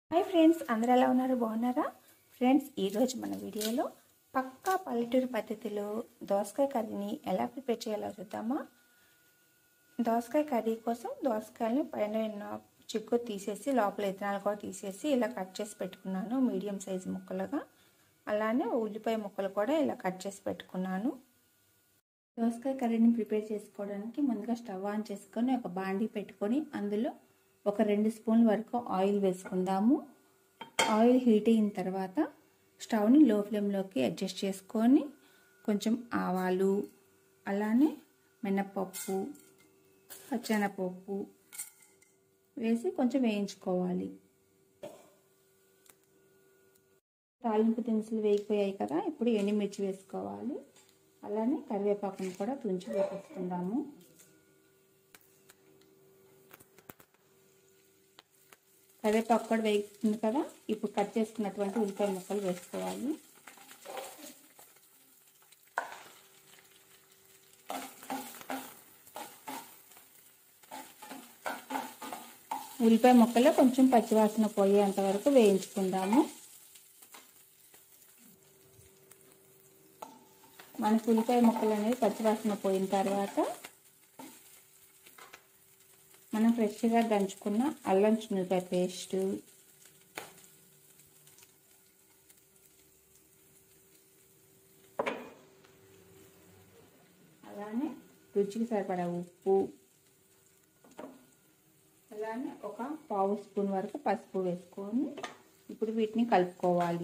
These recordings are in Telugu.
హాయ్ ఫ్రెండ్స్ అందరూ ఎలా ఉన్నారు బాగున్నారా ఫ్రెండ్స్ ఈరోజు మన వీడియోలో పక్కా పల్లెటూరు పద్ధతిలో దోసకాయ కర్రీని ఎలా ప్రిపేర్ చేయాలో చూద్దామా దోసకాయ కర్రీ కోసం దోసకాయలని పైన ఉన్న చిక్కు తీసేసి లోపల ఇత్తనాలు కూడా తీసేసి ఇలా కట్ చేసి పెట్టుకున్నాను మీడియం సైజు ముక్కలుగా అలానే ఉల్లిపాయ ముక్కలు కూడా ఇలా కట్ చేసి పెట్టుకున్నాను దోసకాయ కర్రీని ప్రిపేర్ చేసుకోవడానికి ముందుగా స్టవ్ ఆన్ చేసుకొని ఒక బాండీ పెట్టుకొని అందులో ఒక రెండు స్పూన్ల వరకు ఆయిల్ వేసుకుందాము ఆయిల్ హీట్ అయిన తర్వాత స్టవ్ని లో ఫ్లేమ్లోకి అడ్జస్ట్ చేసుకొని కొంచెం ఆవాలు అలానే మినపప్పు పచ్చెనపప్పు వేసి కొంచెం వేయించుకోవాలి తాలింపు దినుసులు వేగిపోయాయి కదా ఇప్పుడు ఎండుమిర్చి వేసుకోవాలి అలానే కరివేపాకును కూడా తుంచి వేసుకుందాము కరివేపాకు కూడా వేగుతుంది కదా ఇప్పుడు కట్ చేసుకున్నటువంటి ఉల్లిపాయ ముక్కలు వేసుకోవాలి ఉల్లిపాయ ముక్కలు కొంచెం పచ్చివాసన పోయేంత వరకు వేయించుకుందాము మనకు ఉల్లిపాయ ముక్కలు అనేది పచ్చివాసన పోయిన తర్వాత మనం ఫ్రెష్గా దంచుకున్న అల్లం చున్నిపాయ పేస్ట్ అలానే రుచికి సరిపడా ఉప్పు అలానే ఒక పావు స్పూన్ వరకు పసుపు వేసుకొని ఇప్పుడు వీటిని కలుపుకోవాలి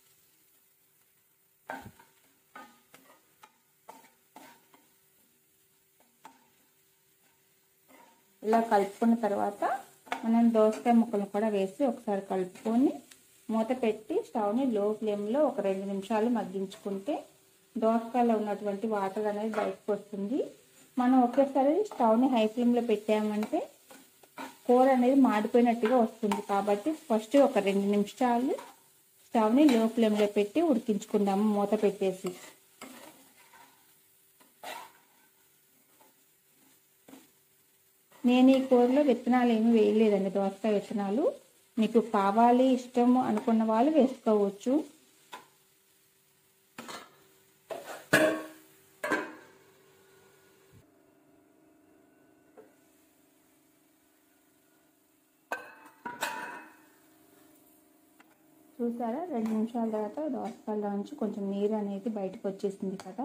ఇలా కలుపుకున్న తర్వాత మనం దోసకాయ ముక్కలు కూడా వేసి ఒకసారి కలుపుకొని మూత పెట్టి స్టవ్ని లో ఫ్లేమ్లో ఒక రెండు నిమిషాలు మగ్గించుకుంటే దోసకాయలో ఉన్నటువంటి వాటర్ అనేది బయటకు వస్తుంది మనం ఒకేసారి స్టవ్ని హై ఫ్లేమ్లో పెట్టామంటే కూర అనేది మాడిపోయినట్టుగా వస్తుంది కాబట్టి ఫస్ట్ ఒక రెండు నిమిషాలు స్టవ్ని లో ఫ్లేమ్లో పెట్టి ఉడికించుకుందాము మూత పెట్టేసి నేను ఈ కూరలో విత్తనాలు ఏమి వేయలేదండి దోసకాయ విత్తనాలు మీకు కావాలి ఇష్టం అనుకున్న వాళ్ళు వేసుకోవచ్చు చూసారా రెండు నిమిషాల తర్వాత దోసకాయలో నుంచి కొంచెం నీరు అనేది బయటకు వచ్చేసింది కదా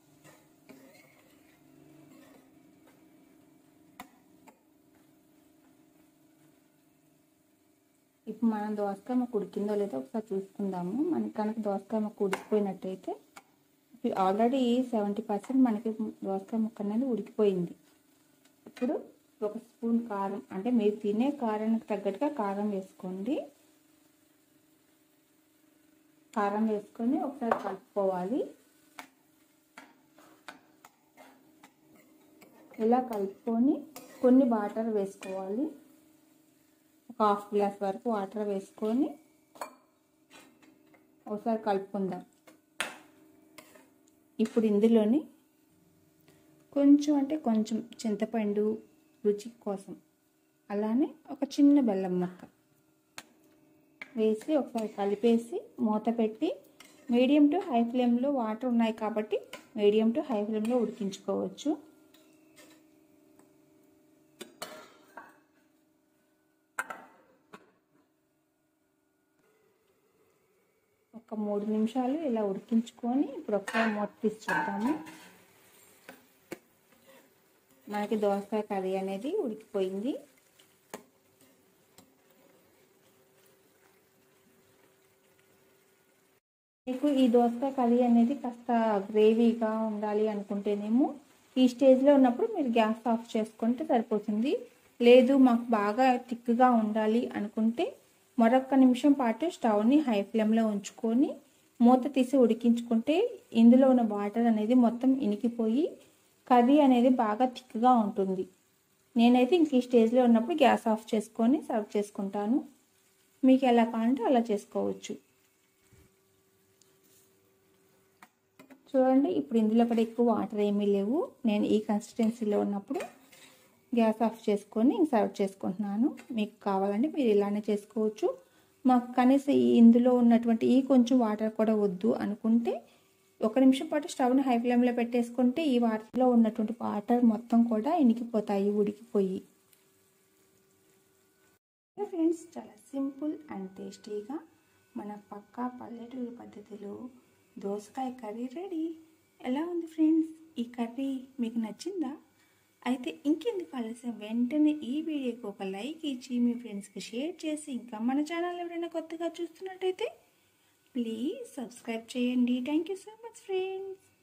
ఇప్పుడు మనం దోసకాయ మాకు ఉడికిందో లేదో ఒకసారి చూసుకుందాము మనకి కనుక దోసకాయ మాకు ఉడికిపోయినట్టయితే ఆల్రెడీ సెవెంటీ పర్సెంట్ మనకి దోసకాయ ముక్క అనేది ఉడికిపోయింది ఇప్పుడు ఒక స్పూన్ కారం అంటే మీరు తినే కారానికి తగ్గట్టుగా కారం వేసుకోండి కారం వేసుకొని ఒకసారి కలుపుకోవాలి ఇలా కలుపుకొని కొన్ని వాటర్ వేసుకోవాలి ఒక హాఫ్ గ్లాస్ వరకు వాటర్ వేసుకొని ఒకసారి కలుపుకుందాం ఇప్పుడు ఇందులోని కొంచెం అంటే కొంచెం చింతపండు రుచి కోసం అలానే ఒక చిన్న బెల్లం ముక్క వేసి ఒకసారి కలిపేసి మూత పెట్టి మీడియం టు హై ఫ్లేమ్లో వాటర్ ఉన్నాయి కాబట్టి మీడియం టు హై ఫ్లేమ్లో ఉడికించుకోవచ్చు ఒక మూడు నిమిషాలు ఇలా ఉడికించుకొని ఇప్పుడు ఒకసారి మూత తీసి చూద్దాము మనకి దోసకాయ కర్రీ అనేది ఉడికిపోయింది మీకు ఈ దోసకాయ కర్రీ అనేది కాస్త గ్రేవీగా ఉండాలి అనుకుంటేనేమో ఈ స్టేజ్లో ఉన్నప్పుడు మీరు గ్యాస్ ఆఫ్ చేసుకుంటే సరిపోతుంది లేదు మాకు బాగా థిక్గా ఉండాలి అనుకుంటే మరొక నిమిషం పాటు స్టవ్ని హై ఫ్లేమ్లో ఉంచుకొని మూత తీసి ఉడికించుకుంటే ఇందులో ఉన్న వాటర్ అనేది మొత్తం ఇనికిపోయి కర్రీ అనేది బాగా థిక్గా ఉంటుంది నేనైతే ఇంక ఈ స్టేజ్లో ఉన్నప్పుడు గ్యాస్ ఆఫ్ చేసుకొని సర్వ్ చేసుకుంటాను మీకు ఎలా కావాలంటే అలా చేసుకోవచ్చు చూడండి ఇప్పుడు ఇందులో కూడా ఎక్కువ వాటర్ ఏమీ లేవు నేను ఈ కన్సిస్టెన్సీలో ఉన్నప్పుడు గ్యాస్ ఆఫ్ చేసుకొని సర్వ్ చేసుకుంటున్నాను మీకు కావాలంటే మీరు ఇలానే చేసుకోవచ్చు మాకు కనీసం ఈ ఇందులో ఉన్నటువంటి ఈ కొంచెం వాటర్ కూడా వద్దు అనుకుంటే ఒక నిమిషం పాటు స్టవ్ని హై ఫ్లేమ్లో పెట్టేసుకుంటే ఈ వాటర్లో ఉన్నటువంటి వాటర్ మొత్తం కూడా ఇనికిపోతాయి ఉడికిపోయి ఫ్రెండ్స్ చాలా సింపుల్ అండ్ టేస్టీగా మన పక్కా పల్లెటూరు పద్ధతిలో దోసకాయ కర్రీ రెడీ ఎలా ఉంది ఫ్రెండ్స్ ఈ కర్రీ మీకు నచ్చిందా అయితే ఇంకెందుకు ఆలస్యం వెంటనే ఈ వీడియోకి ఒక లైక్ ఇచ్చి మీ ఫ్రెండ్స్కి షేర్ చేసి ఇంకా మన ఛానల్ ఎవరైనా కొత్తగా చూస్తున్నట్టయితే ప్లీజ్ సబ్స్క్రైబ్ చేయండి thank you so much friends